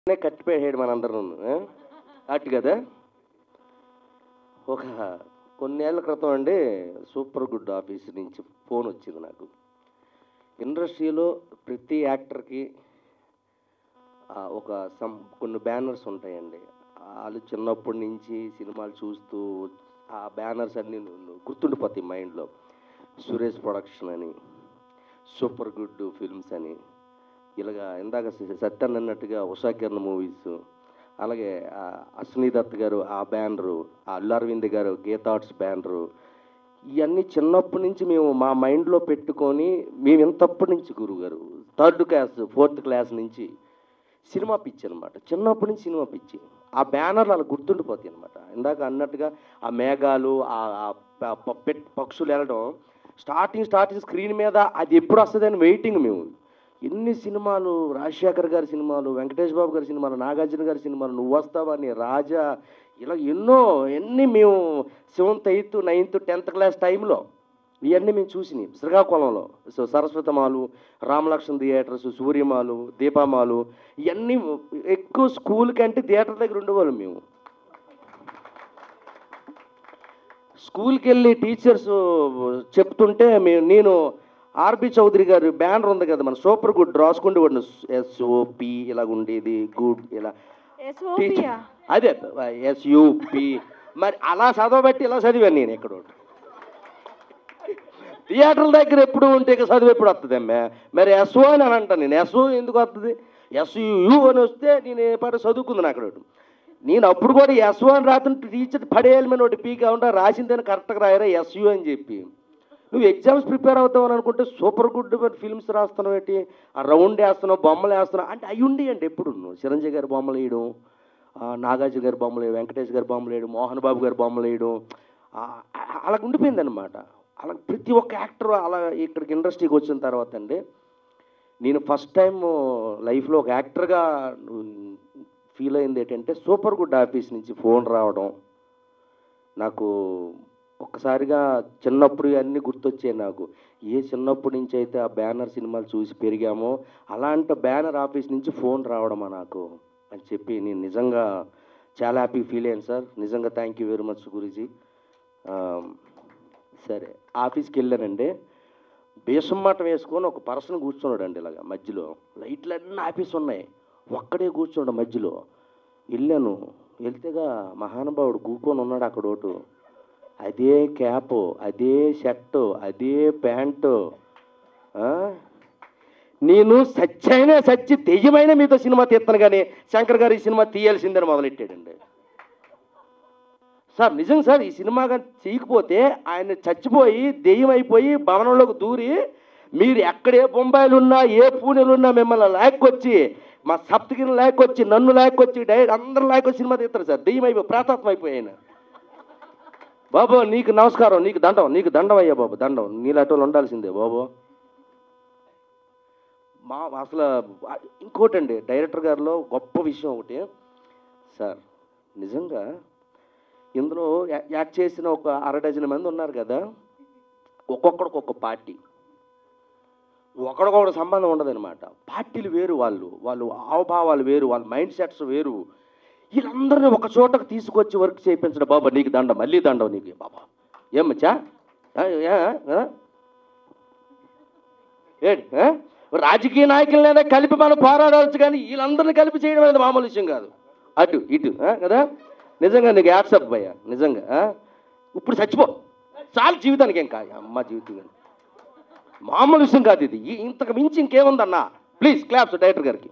కట్టిపోయాడు మనందరం అట్టు కదా ఒక కొన్నేళ్ల క్రితం అండి సూపర్ గుడ్ ఆఫీస్ నుంచి ఫోన్ వచ్చింది నాకు ఇండస్ట్రీలో ప్రతి యాక్టర్కి ఆ, ఒక సమ్ కొన్ని బ్యానర్స్ ఉంటాయండి వాళ్ళు చిన్నప్పటి నుంచి సినిమాలు చూస్తూ ఆ బ్యానర్స్ అన్నీ గుర్తుండిపోతాయి మైండ్లో సురేష్ ప్రొడక్షన్ అని సూపర్ గుడ్ ఫిల్మ్స్ అని ఇలాగా ఇందాక స- సత్యన్ అన్నట్టుగా ఉషా కిరణ్ మూవీస్ అలాగే ఆ అశ్విని దత్ గారు ఆ బ్యానరు ఆ అల్లు అరవింద్ గారు గీతాట్స్ బ్యానరు ఇవన్నీ చిన్నప్పటి నుంచి మేము మా మైండ్లో పెట్టుకొని మేము ఇంతప్పటి నుంచి గురుగారు థర్డ్ క్లాస్ ఫోర్త్ క్లాస్ నుంచి సినిమా పిచ్చి అనమాట చిన్నప్పటి నుంచి సినిమా పిచ్చి ఆ బ్యానర్లు అలా గుర్తుండిపోతాయి అనమాట ఇందాక అన్నట్టుగా ఆ మేఘాలు ఆ ఆ ప- ప- పెట్ పక్షులు వెళ్ళడం స్టార్టింగ్ స్టార్టింగ్ స్క్రీన్ మీద అది ఎప్పుడు వస్తుందని వెయిటింగ్ మేము ఎన్ని సినిమాలు రాజశేఖర్ గారి సినిమాలు వెంకటేష్ బాబు గారి సినిమాలు నాగార్జున గారి సినిమాలు నువ్వు వస్తావని రాజా ఇలా ఎన్నో ఎన్ని మేము seventh eighth ninth tenth class టైంలో ఇవన్నీ మేము చూసినాయి శ్రీకాకుళంలో సో సరస్వతమాలు రామలక్ష్మణ్ థియేటర్స్ సూర్యమాలు దీపామాలు ఇవన్నీ ఎక్కువ స్కూల్ కంటే థియేటర్ దగ్గర ఉండేవాళ్ళం మేము స్కూల్కి వెళ్ళి టీచర్స్ చెప్తుంటే మేము నేను ఆర్బి చౌదరి గారు బ్యానర్ ఉంది కదా మన సూపర్ గుడ్ రాసుకుంటూ ఉండి ఎస్ఓపి ఇలా ఉండేది గుడ్ ఇలా ఎస్ఓపియా అదే ఎస్యూపి మరి అలా చదవబట్టి ఇలా చదివాను నేను ఇక్కడ ఒకటి. థియేటర్ల దగ్గర ఎప్పుడు ఉంటే ఇక చదువు ఎప్పుడు వస్తుంది అమ్మే మరి ఎస్ఓ అని అని అంటాను నేను ఎస్ఓ ఎందుకు వస్తుంది ఎస్యు అని వస్తే నేను ఏ పాట చదువుకుంది అక్కడ ఒకటి. నేను అప్పుడు కూడా ఎస్ఓ అని రాతుంటే టీచర్ పడేయాలి మీద ఒకటి పీక్ ఉంటా రాసిందని కరెక్ట్గా రాయరా ఎస్యు అని చెప్పి నువ్వు ఎగ్జామ్స్ ప్రిపేర్ అవుతావు అని అనుకుంటే సూపర్ గుడ్ ఫిల్మ్స్ రాస్తున్నావు ఏంటి ఆ రౌండ్ వేస్తున్నావు బొమ్మలు వేస్తున్నావు అంటే అవి ఉండి అండి ఎప్పుడు నువ్వు చిరంజీవి గారి బొమ్మలు వేయడం ఆ, నాగార్జున గారి బొమ్మలు వేయడం వెంకటేష్ గారి బొమ్మలు వేయడం మోహన్ బాబు గారి బొమ్మలు వేయడం ఆ, అలా ఉండిపోయింది అనమాట అలా ప్రతి ఒక్క యాక్టర్ అలా ఇక్కడికి ఇండస్ట్రీకి వచ్చిన తర్వాత అండి నేను ఫస్ట్ టైం లైఫ్లో ఒక యాక్టర్గా ఫీల్ అయింది ఏంటంటే సూపర్ గుడ్ ఆఫీస్ నుంచి ఫోన్ రావడం నాకు ఒక్కసారిగా చిన్నప్పుడు అన్నీ గుర్తొచ్చాయి నాకు ఏ చిన్నప్పటి నుంచి అయితే ఆ బ్యానర్ సినిమాలు చూసి పెరిగామో అలాంటి బ్యానర్ ఆఫీస్ నుంచి ఫోన్ రావడమా నాకు అని చెప్పి నేను నిజంగా చాలా హ్యాపీ ఫీల్ అయ్యాను సార్ నిజంగా థ్యాంక్ యూ వెరీ మచ్ గురూజీ ఆ, సరే ఆఫీస్కి వెళ్ళానండి బేసమ్మాట వేసుకొని ఒక పర్సన్ కూర్చున్నాడు అండి ఇలాగ మధ్యలో లైట్లు అన్నీ ఆఫీస్ ఉన్నాయి ఒక్కడే కూర్చున్నాడు మధ్యలో వెళ్ళాను వెళ్తేగా మహానుభావుడు కూకొని ఉన్నాడు అక్కడ ఒకటి అదే క్యాప్ అదే షర్టు అదే ప్యాంటు ఆ? నేను సచ్చైనా సచ్చి దెయ్యమైన మీతో సినిమా తీస్తాను కానీ శంకర్ గారు ఈ సినిమా తీయాల్సిందని మొదలెట్టాడండి సార్ నిజం సార్ ఈ సినిమా కానీ చేయకపోతే ఆయన చచ్చిపోయి దెయ్యం అయిపోయి భవనంలోకి దూరి మీరు ఎక్కడే బొంబాయిలు ఉన్నా ఏ పూణెలు ఉన్నా మిమ్మల్ని లాక్కొచ్చి మా సప్తగిరిని లాక్కొచ్చి నన్ను లాక్కొచ్చి డైరెక్ట్ అందరూ లాక్కొచ్చి సినిమా తీస్తారు సార్ దెయ్యం అయిపోయి ప్రాతాత్మ అయిపోయి ఆయన బాబు నీకు నమస్కారం నీకు దండం నీకు దండం అయ్యా బాబు దండం నీలాంటి వాళ్ళు ఉండాల్సిందే బాబు మా అసలు ఇంకోటండి డైరెక్టర్ గారిలో గొప్ప విషయం ఒకటి సార్ నిజంగా ఇందులో యా- యాక్ట్ చేసిన ఒక అర డజన్ మంది ఉన్నారు కదా ఒక్కొక్కడికి ఒక్క పార్టీ ఒకడికొకటి సంబంధం ఉండదన్నమాట పార్టీలు వేరు వాళ్ళు వాళ్ళు హావభావాలు వేరు వాళ్ళ మైండ్ సెట్స్ వేరు వీళ్ళందరినీ ఒక చోటకు తీసుకొచ్చి వర్క్ చేయించడం బాబా నీకు దండం మళ్ళీ దండం నీకు బాబా ఏమచ్చా ఆ, ఏ, ఆ? ఏంటి ఆ? రాజకీయ నాయకులనే కలిపి మనం పోరాడవచ్చు కానీ వీళ్ళందరినీ కలిపి చేయడం అనేది మామూలు విషయం కాదు అటు ఇటు ఆ, కదా నిజంగా నీకు యాప్సప్ భయ్య నిజంగా ఆ? ఇప్పుడు చచ్చిపో చాలు జీవితానికి ఏం కాదు అమ్మ జీవితం కానీ మామూలు విషయం కాదు ఇది ఈ- ఇంతకు మించి ఇంకేముందన్నా ప్లీజ్ క్లాప్స్ డైరెక్టర్ గారికి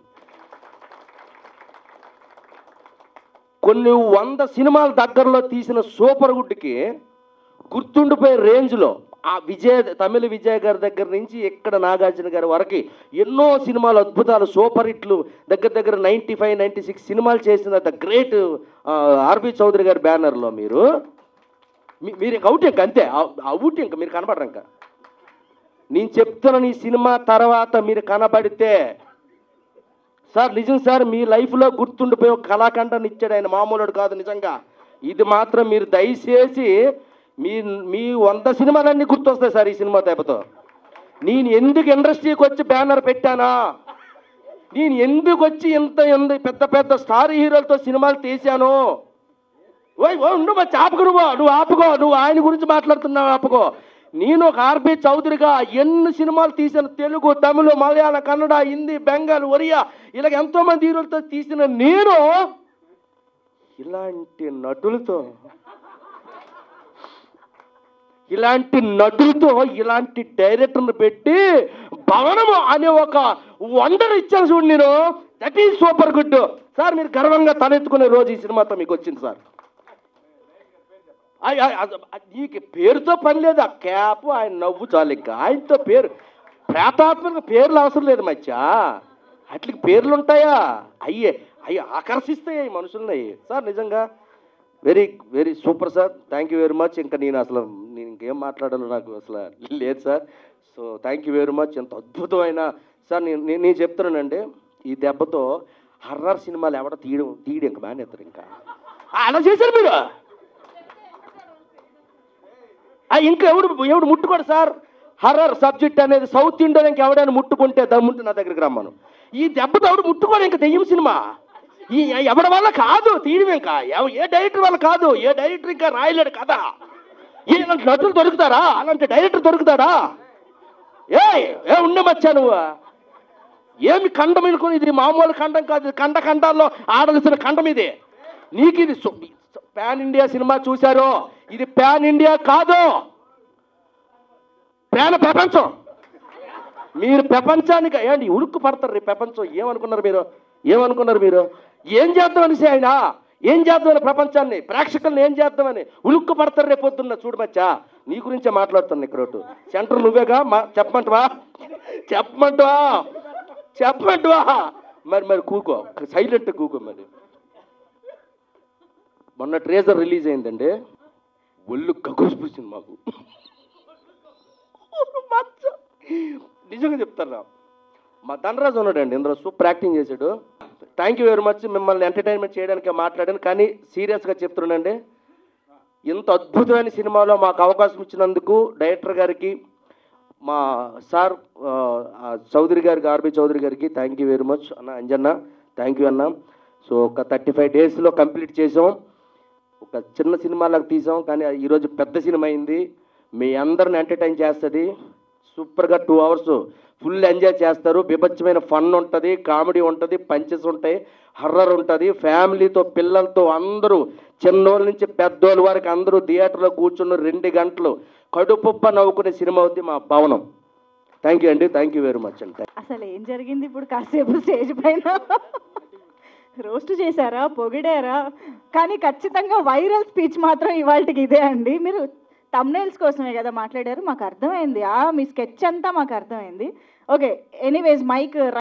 కొన్ని వంద సినిమాల దగ్గరలో తీసిన సూపర్ గుడ్కి గుర్తుండిపోయే రేంజ్లో ఆ విజయ్ తమిళ విజయ్ గారి దగ్గర నుంచి ఇక్కడ నాగార్జున గారి వరకు ఎన్నో సినిమాలు అద్భుతాలు సూపర్ హిట్లు దగ్గర దగ్గర నైంటీ ఫైవ్ నైంటీ సిక్స్ సినిమాలు చేసిన ద గ్రేట్ ఆర్బి చౌదరి గారి బ్యానర్లో మీరు మీ- మీరు ఇంక అవుట్ ఇంక అంతే అవుట్ ఇంక మీరు కనపడరు ఇంకా నేను చెప్తున్నాను ఈ సినిమా తర్వాత మీరు కనబడితే సార్ నిజం సార్ మీ లైఫ్లో గుర్తుండిపోయి ఒక కళాఖండాన్ని ఇచ్చాడు ఆయన మామూలుడు కాదు నిజంగా ఇది మాత్రం మీరు దయచేసి మీ మీ వంద సినిమాలన్నీ గుర్తొస్తాయి సార్ ఈ సినిమా దెబ్బతో నేను ఎందుకు ఇండస్ట్రీకి వచ్చి బ్యానర్ పెట్టానా నేను ఎందుకు వచ్చి ఇంత ఇంత పెద్ద పెద్ద స్టార్ హీరోలతో సినిమాలు తీశాను ఓయ్ ఓ ఉండు మా ఆపుకో నువ్వు నువ్వు ఆపుకో నువ్వు ఆయన గురించి మాట్లాడుతున్నావు ఆపుకో నేను ఒక ఆర్బి చౌదరిగా ఎన్ని సినిమాలు తీశాను తెలుగు తమిళ మలయాళ కన్నడ హిందీ బెంగాల్ ఒరియా ఇలాగ ఎంతో మంది హీరోలతో తీసిన నేను ఇలాంటి నటులతో ఇలాంటి నటులతో ఇలాంటి డైరెక్టర్ని పెట్టి భవనము అనే ఒక వండర్ ఇచ్చాను చూడు నేను that is super good sir మీరు గర్వంగా తలెత్తుకునే రోజు ఈ సినిమాతో మీకు వచ్చింది సార్ ఆయ్ ఆయ్ అద- అ- నీకు పేరుతో పని లేదు ఆ క్యాప్ ఆయన నవ్వు చాలు ఇంకా ఆయనతో పేరు ప్రేతాత్మక పేర్లు అవసరం లేదు మధ్య అట్లకి పేర్లు ఉంటాయా అయ్యే అయ్యి ఆకర్షిస్తాయి ఈ మనుషుల్ని సార్ నిజంగా very very super sir thank you very much ఇంకా నేను అసలు నేను ఇంకేం మాట్లాడాలో నాకు అసలు లేదు sir so thank you very much ఎంత అద్భుతమైన సార్ నేను నేను నేను చెప్తున్నానండి ఈ దెబ్బతో హర్రర్ సినిమాలు ఎవడ తీయడం తీయడం ఇంకా మానేస్తారు ఇంకా ఆ, అలా చేశారు మీరు ఆ, ఇంకా ఎవడు ఎవడు ముట్టుకోడు సార్ హర్రర్ సబ్జెక్ట్ అనేది సౌత్ ఇండియన్ ఇంకా ఎవడైనా ముట్టుకుంటే దమ్ముంటే నా దగ్గరికి రమ్మను ఈ దెబ్బతో ఎవడు ముట్టుకోడు ఇంకా దెయ్యం సినిమా ఈ ఎవడి వల్ల కాదు తీయడం ఇంకా ఎవ- ఏ డైరెక్టర్ వల్ల కాదు ఏ డైరెక్టర్ ఇంకా రాయలేడు కదా ఇలాంటి నటులు దొరుకుతారా అలాంటి డైరెక్టర్ దొరుకుతాడా ఏ ఏ ఉండే మచ్చా నువ్వు ఏమి ఖండం అనుకుని ఇది మామూలు ఖండం కాదు ఇది ఖండ ఖండాల్లో ఆడాల్సిన ఖండం ఇది నీకు ఇది సు- పాన్ ఇండియా సినిమా చూశారు ఇది పాన్ ఇండియా కాదు పాన్ ప్రపంచం మీరు ప్రపంచానికి ఏంటి ఉరుక్కు పడతారు రీ ప్రపంచం ఏమనుకున్నారు మీరు ఏమనుకున్నారు మీరు ఏం చేద్దామని ఆయన ఏం చేద్దామని ప్రపంచాన్ని ప్రేక్షకుల్ని ఏం చేద్దామని ఉలుక్కు పడతారు రేపు పొద్దున్న చూడు మచ్చా నీ గురించే మాట్లాడుతాను ఇక్కడ ఒకటి. సెంటర్ నువ్వేగా మా చెప్పమంటవా చెప్పమంటవా చెప్పమంటవా మరి మరి కూకో సైలెంట్ కూకో మరి మొన్న ట్రేజర్ రిలీజ్ అయిందండి ఒళ్ళు కగురిసిపోయింది మాకు మచ్చ. నిజంగా చెప్తారా మా ధనరాజు ఉన్నాడండి ఇందులో సూపర్ యాక్టింగ్ చేశాడు థ్యాంక్ యూ వెరీ మచ్ మిమ్మల్ని ఎంటర్టైన్మెంట్ చేయడానికి మాట్లాడాను కానీ సీరియస్గా చెప్తున్నానండి ఇంత అద్భుతమైన సినిమాలో మాకు అవకాశం ఇచ్చినందుకు డైరెక్టర్ గారికి మా సార్ ఆ, ఆ చౌదరి గారికి ఆర్బి చౌదరి గారికి థ్యాంక్ యూ వెరీ మచ్ అన్న అంజన్న థ్యాంక్ యూ అన్న సో ఒక థర్టీ ఫైవ్ డేస్లో కంప్లీట్ చేసాం ఒక చిన్న సినిమాలకు తీసాం కానీ అది ఈరోజు పెద్ద సినిమా అయింది మీ అందరిని ఎంటర్టైన్ చేస్తుంది సూపర్గా టూ అవర్స్ ఫుల్ ఎంజాయ్ చేస్తారు బీభత్సమైన ఫన్ ఉంటుంది కామెడీ ఉంటుంది పంచెస్ ఉంటాయి హర్రర్ ఉంటుంది ఫ్యామిలీతో పిల్లలతో అందరూ చిన్నోళ్ళ నుంచి పెద్దోళ్ళ వరకు అందరూ థియేటర్లో కూర్చున్న రెండు గంటలు కడుపుబ్బ నవ్వుకునే సినిమా అవుద్ది మా భవనం థ్యాంక్ యూ అండి థ్యాంక్ యూ వెరీ మచ్ అండి అసలు ఏం జరిగింది ఇప్పుడు కాసేపు స్టేజ్ పైన రోస్ట్ చేశారా పొగిడారా కానీ ఖచ్చితంగా వైరల్ స్పీచ్ మాత్రం ఇవాళకి ఇదే అండి మీరు తమ్నైల్స్ కోసమే కదా మాట్లాడారు మాకు అర్థమైంది ఆ మీ స్కెచ్ అంతా మాకు అర్థమైంది ఓకే ఎనీవేస్ మైక్